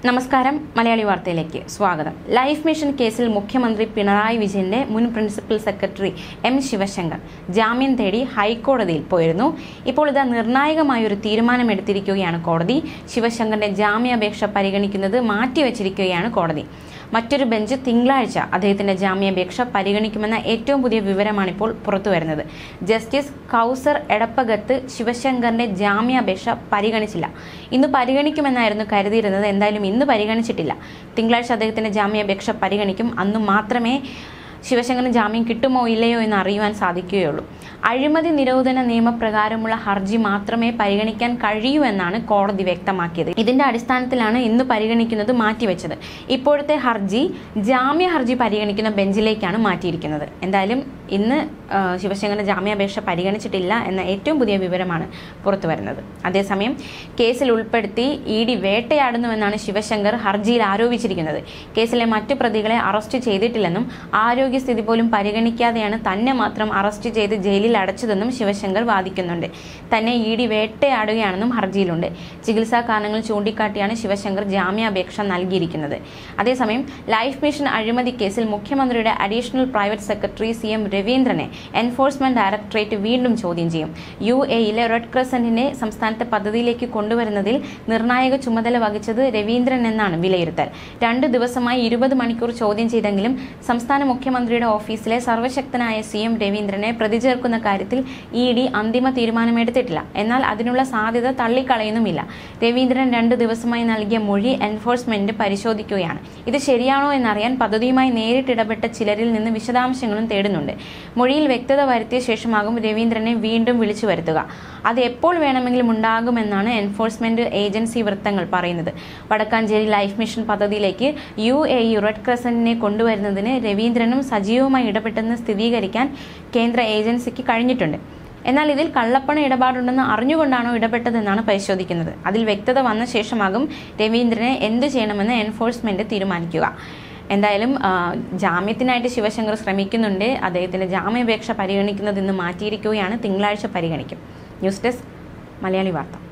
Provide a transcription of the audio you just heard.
നമസ്കാരം മലയാളി വാർത്തയിലേക്ക് സ്വാഗതം ലൈഫ് മിഷൻ കേസിൽ മുഖ്യമന്ത്രി പിണറായി വിജയന്റെ മുൻ പ്രിൻസിപ്പൽ സെക്രട്ടറി എം ശിവശങ്കർ ജാമ്യം തേടി ഹൈക്കോടതിയിൽ പോയിരുന്നു ഇപ്പോൾ ഇത് നിർണായകമായ ഒരു തീരുമാനമെടുത്തിരിക്കുകയാണ് കോടതി ശിവശങ്കറിന്റെ ജാമ്യാപേക്ഷ പരിഗണിക്കുന്നത് മാറ്റിവെച്ചിരിക്കുകയാണ് കോടതി മറ്റൊരു ബെഞ്ച് തിങ്കളാഴ്ച അദ്ദേഹത്തിന്റെ ജാമ്യാപേക്ഷ പരിഗണിക്കുമെന്ന ഏറ്റവും പുതിയ വിവരമാണിപ്പോൾ പുറത്തുവരുന്നത് ജസ്റ്റിസ് കൗസർ എടപ്പകത്ത് ശിവശങ്കറിന്റെ ജാമ്യാപേക്ഷ പരിഗണിച്ചില്ല ഇന്ന് പരിഗണിക്കുമെന്നായിരുന്നു കരുതിയിരുന്നത് എന്തായാലും ഇന്ന് പരിഗണിച്ചിട്ടില്ല തിങ്കളാഴ്ച അദ്ദേഹത്തിന്റെ ജാമ്യാപേക്ഷ പരിഗണിക്കും അന്ന് മാത്രമേ ശിവശങ്കറിന് ജാമ്യം കിട്ടുമോ ഇല്ലയോ എന്ന് അറിയുവാൻ സാധിക്കുകയുള്ളൂ അഴിമതി നിരോധന നിയമപ്രകാരമുള്ള ഹർജി മാത്രമേ പരിഗണിക്കാൻ കഴിയൂ എന്നാണ് കോടതി വ്യക്തമാക്കിയത് ഇതിന്റെ അടിസ്ഥാനത്തിലാണ് ഇന്ന് പരിഗണിക്കുന്നത് മാറ്റിവെച്ചത് ഇപ്പോഴത്തെ ഹർജി ജാമ്യ ഹർജി പരിഗണിക്കുന്ന ബെഞ്ചിലേക്കാണ് മാറ്റിയിരിക്കുന്നത് എന്തായാലും ഇന്ന് ആ, ശിവശങ്കറിന്റെ ജാമ്യാപേക്ഷ പരിഗണിച്ചിട്ടില്ല എന്ന ഏറ്റവും പുതിയ വിവരമാണ് പുറത്തു വരുന്നത് അതേസമയം കേസിൽ ഉൾപ്പെടുത്തി ഇ ഡി വേട്ടയാടുന്നുവെന്നാണ് ശിവശങ്കർ ഹർജിയിൽ ആരോപിച്ചിരിക്കുന്നത് കേസിലെ മറ്റു പ്രതികളെ അറസ്റ്റ് ചെയ്തിട്ടില്ലെന്നും ആരോഗ്യസ്ഥിതി പോലും പരിഗണിക്കാതെയാണ് തന്നെ മാത്രം അറസ്റ്റ് ചെയ്ത് ജയിലിൽ അടച്ചതെന്നും ശിവശങ്കർ വാദിക്കുന്നുണ്ട് തന്നെ ഇ ഡി വേട്ടയാടുകയാണെന്നും ഹർജിയിലുണ്ട് ചികിത്സാ കാരണങ്ങൾ ചൂണ്ടിക്കാട്ടിയാണ് ശിവശങ്കർ ജാമ്യാപേക്ഷ നൽകിയിരിക്കുന്നത് അതേസമയം ലൈഫ് മിഷൻ അഴിമതി കേസിൽ മുഖ്യമന്ത്രിയുടെ additional private secretary C M രവീന്ദ്രനെ എൻഫോഴ്സ്മെന്റ് ഡയറക്ടറേറ്റ് വീണ്ടും ചോദ്യം ചെയ്യും യു എയിലെ റെഡ് ക്രസന്റിനെ സംസ്ഥാനത്തെ പദ്ധതിയിലേക്ക് കൊണ്ടുവരുന്നതിൽ നിർണായക ചുമതല വഹിച്ചത് രവീന്ദ്രൻ എന്നാണ് വിലയിരുത്തൽ രണ്ട് ദിവസമായി ഇരുപത് മണിക്കൂർ ചോദ്യം ചെയ്തെങ്കിലും സംസ്ഥാന മുഖ്യമന്ത്രിയുടെ ഓഫീസിലെ സർവശക്തനായ സി എം രവീന്ദ്രനെ പ്രതി ചേർക്കുന്ന കാര്യത്തിൽ ഇ ഡി അന്തിമ തീരുമാനമെടുത്തിട്ടില്ല എന്നാൽ അതിനുള്ള സാധ്യത തള്ളിക്കളയുന്നുമില്ല രവീന്ദ്രൻ രണ്ട് ദിവസമായി നൽകിയ മൊഴി എൻഫോഴ്സ്മെന്റ് പരിശോധിക്കുകയാണ് ഇത് ശരിയാണോ എന്നറിയാൻ പദ്ധതിയുമായി നേരിട്ട് ഇടപെട്ട ചിലരിൽ നിന്ന് വിശദാംശങ്ങളും തേടുന്നുണ്ട് മൊഴിയിൽ വ്യക്തത വരുത്തിയ ശേഷമാകും രവീന്ദ്രനെ വീണ്ടും വിളിച്ചു വരുത്തുക അത് എപ്പോൾ വേണമെങ്കിലും ഉണ്ടാകുമെന്നാണ് എൻഫോഴ്സ്മെന്റ് ഏജൻസി വൃത്തങ്ങൾ പറയുന്നത് വടക്കാഞ്ചേരി ലൈഫ് മിഷൻ പദ്ധതിയിലേക്ക് യു എ ഇ റെഡ് ക്രസന്റിനെ കൊണ്ടുവരുന്നതിന് രവീന്ദ്രനും സജീവമായി ഇടപെട്ടെന്ന് സ്ഥിരീകരിക്കാൻ കേന്ദ്ര ഏജൻസിക്ക് കഴിഞ്ഞിട്ടുണ്ട് എന്നാൽ ഇതിൽ കള്ളപ്പണ ഇടപാടുണ്ടെന്ന് അറിഞ്ഞുകൊണ്ടാണോ ഇടപെട്ടതെന്നാണ് പരിശോധിക്കുന്നത് അതിൽ വ്യക്തത വന്ന ശേഷമാകും രവീന്ദ്രനെ എന്തു ചെയ്യണമെന്ന് എൻഫോഴ്സ്മെന്റ് തീരുമാനിക്കുക എന്തായാലും ആ, ജാമ്യത്തിനായിട്ട് ശിവശങ്കർ ശ്രമിക്കുന്നുണ്ട് അദ്ദേഹത്തിന്റെ ജാമ്യാപേക്ഷ പരിഗണിക്കുന്നത് ഇന്ന് മാറ്റിയിരിക്കുകയാണ് തിങ്കളാഴ്ച പരിഗണിക്കും ന്യൂസ് ഡെസ്ക് മലയാളി വാർത്ത